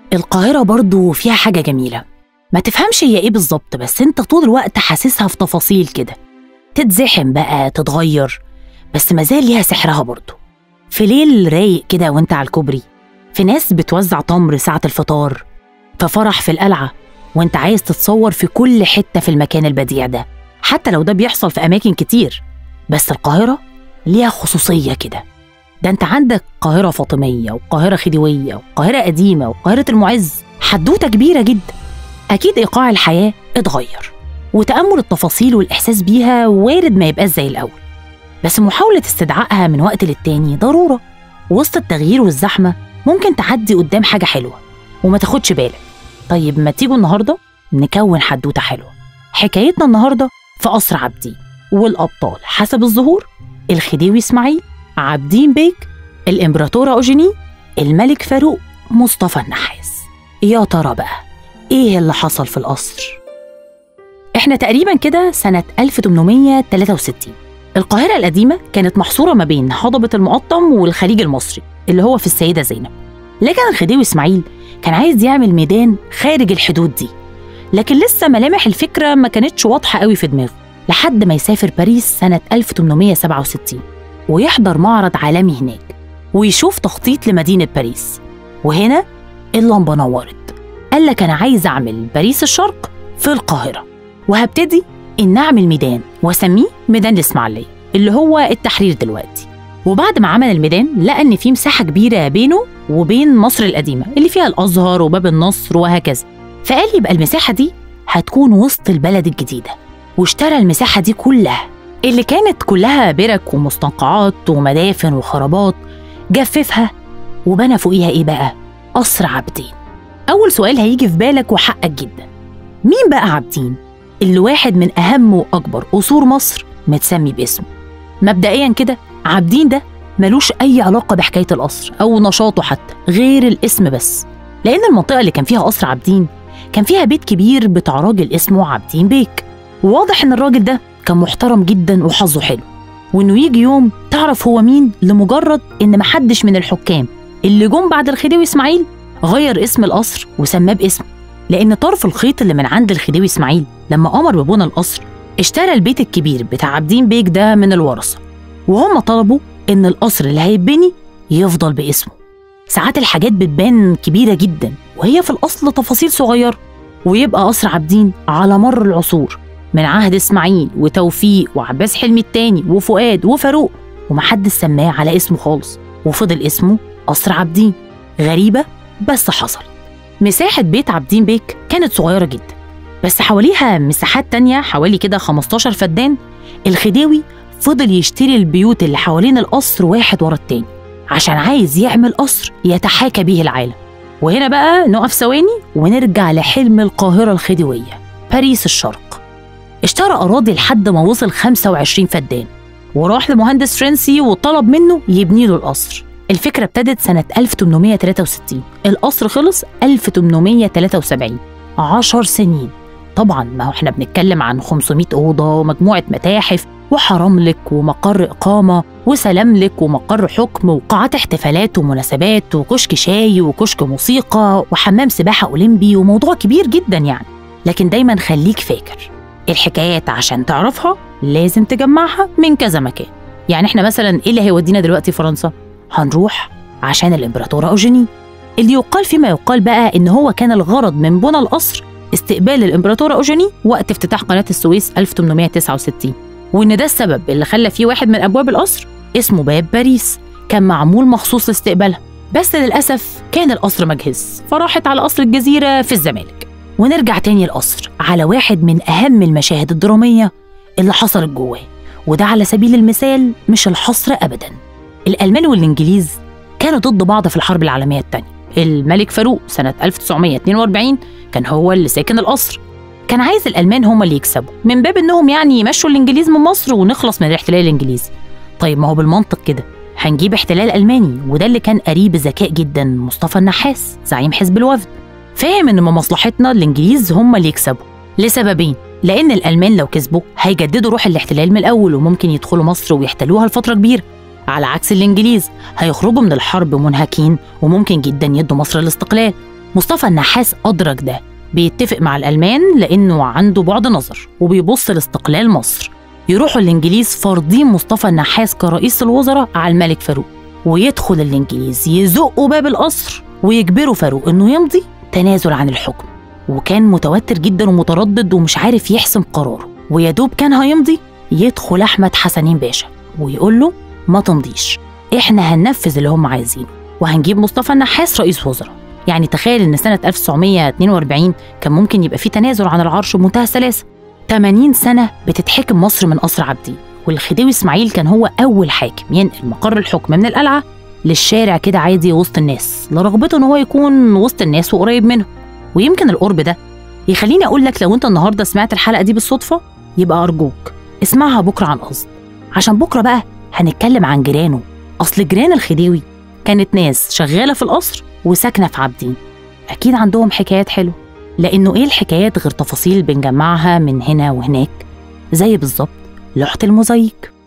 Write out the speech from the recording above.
القاهرة برضو فيها حاجة جميلة ما تفهمش هي ايه بالظبط بس انت طول الوقت حاسسها في تفاصيل كده تتزحم بقى تتغير بس مازال ليها سحرها برضو في ليل رايق كده وانت على الكوبري في ناس بتوزع تمر ساعة الفطار في فرح في القلعة وانت عايز تتصور في كل حتة في المكان البديع ده حتى لو ده بيحصل في أماكن كتير بس القاهرة ليها خصوصية كده ده انت عندك قاهرة فاطمية وقاهرة خديوية وقاهرة قديمة وقاهرة المعز حدوتة كبيرة جدا أكيد إيقاع الحياة اتغير وتأمل التفاصيل والإحساس بيها وارد ما يبقاش زي الأول بس محاولة استدعائها من وقت للتاني ضرورة وسط التغيير والزحمة ممكن تعدي قدام حاجة حلوة وما تاخدش بالك طيب ما تيجوا النهاردة نكون حدوتة حلوة حكايتنا النهاردة في قصر عابدين والأبطال حسب الظهور الخديوي إسماعيل عابدين بيك الإمبراطورة أوجيني الملك فاروق مصطفى النحاس يا ترى بقى إيه اللي حصل في القصر؟ إحنا تقريبا كده سنة 1863 القاهرة القديمة كانت محصورة ما بين هضبة المقطم والخليج المصري اللي هو في السيدة زينب لكن الخديوي إسماعيل كان عايز يعمل ميدان خارج الحدود دي لكن لسه ملامح الفكرة ما كانتش واضحة قوي في دماغه لحد ما يسافر باريس سنة 1867 ويحضر معرض عالمي هناك ويشوف تخطيط لمدينة باريس وهنا اللمبة نورت قال لك أنا عايز أعمل باريس الشرق في القاهرة وهبتدي إن أعمل ميدان وأسميه ميدان الإسماعيلية اللي هو التحرير دلوقتي وبعد ما عمل الميدان لقى إن في مساحة كبيرة بينه وبين مصر القديمة اللي فيها الأزهر وباب النصر وهكذا فقال يبقى المساحة دي هتكون وسط البلد الجديدة واشترى المساحة دي كلها اللي كانت كلها برك ومستنقعات ومدافن وخرابات جففها وبنى فوقيها ايه بقى؟ قصر عابدين أول سؤال هيجي في بالك وحقك جدا مين بقى عابدين؟ اللي واحد من أهم وأكبر قصور مصر متسمي باسمه مبدئيا كده عابدين ده ملوش أي علاقة بحكاية القصر أو نشاطه حتى غير الاسم بس لأن المنطقة اللي كان فيها قصر عابدين كان فيها بيت كبير بتاع راجل اسمه عابدين بيك وواضح إن الراجل ده كان محترم جدا وحظه حلو وإنه يجي يوم تعرف هو مين لمجرد إن محدش من الحكام اللي جم بعد الخديوي إسماعيل غير اسم القصر وسماه باسمه لأن طرف الخيط اللي من عند الخديوي إسماعيل لما أمر ببنى القصر اشترى البيت الكبير بتاع عابدين بيك ده من الورثة وهم طلبوا إن القصر اللي هيتبني يفضل باسمه ساعات الحاجات بتبان كبيرة جدا وهي في الأصل تفاصيل صغيرة ويبقى قصر عابدين على مر العصور من عهد إسماعيل وتوفيق وعباس حلمي التاني وفؤاد وفاروق ومحدش سماه على اسمه خالص وفضل اسمه قصر عابدين غريبة بس حصلت مساحة بيت عابدين بيك كانت صغيرة جدا بس حواليها مساحات تانية حوالي كده 15 فدان الخديوي فضل يشتري البيوت اللي حوالين القصر واحد ورا التاني عشان عايز يعمل قصر يتحاكى بيه العالم وهنا بقى نقف ثواني ونرجع لحلم القاهرة الخديوية باريس الشرق اشترى أراضي لحد ما وصل 25 فدان وراح لمهندس فرنسي وطلب منه يبني له القصر الفكرة ابتدت سنة 1863 القصر خلص 1873 عشر سنين طبعا ما هو احنا بنتكلم عن 500 أوضة ومجموعة متاحف وحرملك ومقر إقامة وسلاملك ومقر حكم وقاعات احتفالات ومناسبات وكشك شاي وكشك موسيقى وحمام سباحة أولمبي وموضوع كبير جدا يعني لكن دايما خليك فاكر الحكايات عشان تعرفها لازم تجمعها من كذا مكان يعني احنا مثلا ايه اللي هيودينا دلوقتي فرنسا هنروح عشان الامبراطورة أوجيني اللي يقال فيما يقال بقى ان هو كان الغرض من بنى القصر استقبال الامبراطورة أوجيني وقت افتتاح قناة السويس 1869 وإن ده السبب اللي خلى فيه واحد من أبواب القصر اسمه باب باريس كان معمول مخصوص لاستقبالها بس للأسف كان القصر مجهز فراحت على قصر الجزيرة في الزمالك ونرجع تاني القصر على واحد من أهم المشاهد الدرامية اللي حصلت جواه وده على سبيل المثال مش الحصر أبدا الألمان والإنجليز كانوا ضد بعض في الحرب العالمية الثانية الملك فاروق سنة 1942 كان هو اللي ساكن القصر كان عايز الألمان هم اللي يكسبوا من باب إنهم يعني يمشوا الإنجليز من مصر ونخلص من الاحتلال الإنجليزي طيب ما هو بالمنطق كده هنجيب احتلال ألماني وده اللي كان قريب ذكاء جدا مصطفى النحاس زعيم حزب الوفد فاهم إن من مصلحتنا الإنجليز هم اللي يكسبوا لسببين لأن الألمان لو كسبوا هيجددوا روح الاحتلال من الأول وممكن يدخلوا مصر ويحتلوها لفترة كبيرة على عكس الإنجليز هيخرجوا من الحرب منهكين وممكن جدا يدوا مصر الاستقلال مصطفى النحاس أدرك ده بيتفق مع الألمان لأنه عنده بعد نظر وبيبص لاستقلال مصر يروحوا الإنجليز فارضين مصطفى النحاس كرئيس الوزراء على الملك فاروق ويدخل الإنجليز يزقوا باب القصر ويجبروا فاروق إنه يمضي تنازل عن الحكم وكان متوتر جدا ومتردد ومش عارف يحسم قراره ويا دوب كان هيمضي يدخل أحمد حسنين باشا ويقول له ما تمضيش احنا هننفذ اللي هم عايزينه وهنجيب مصطفى النحاس رئيس وزراء يعني تخيل ان سنة 1942 كان ممكن يبقى في تنازل عن العرش بمنتهى السلاسة 80 سنة بتتحكم مصر من قصر عابدين والخديوي اسماعيل كان هو أول حاكم ينقل مقر الحكم من القلعة للشارع كده عادي وسط الناس لرغبته ان هو يكون وسط الناس وقريب منهم ويمكن القرب ده يخليني اقول لك لو انت النهارده سمعت الحلقه دي بالصدفه يبقى ارجوك اسمعها بكره عن قصد عشان بكره بقى هنتكلم عن جيرانه اصل جيران الخديوي كانت ناس شغاله في القصر وساكنه في عابدين اكيد عندهم حكايات حلوه لانه ايه الحكايات غير تفاصيل بنجمعها من هنا وهناك زي بالظبط لوحه الموزايك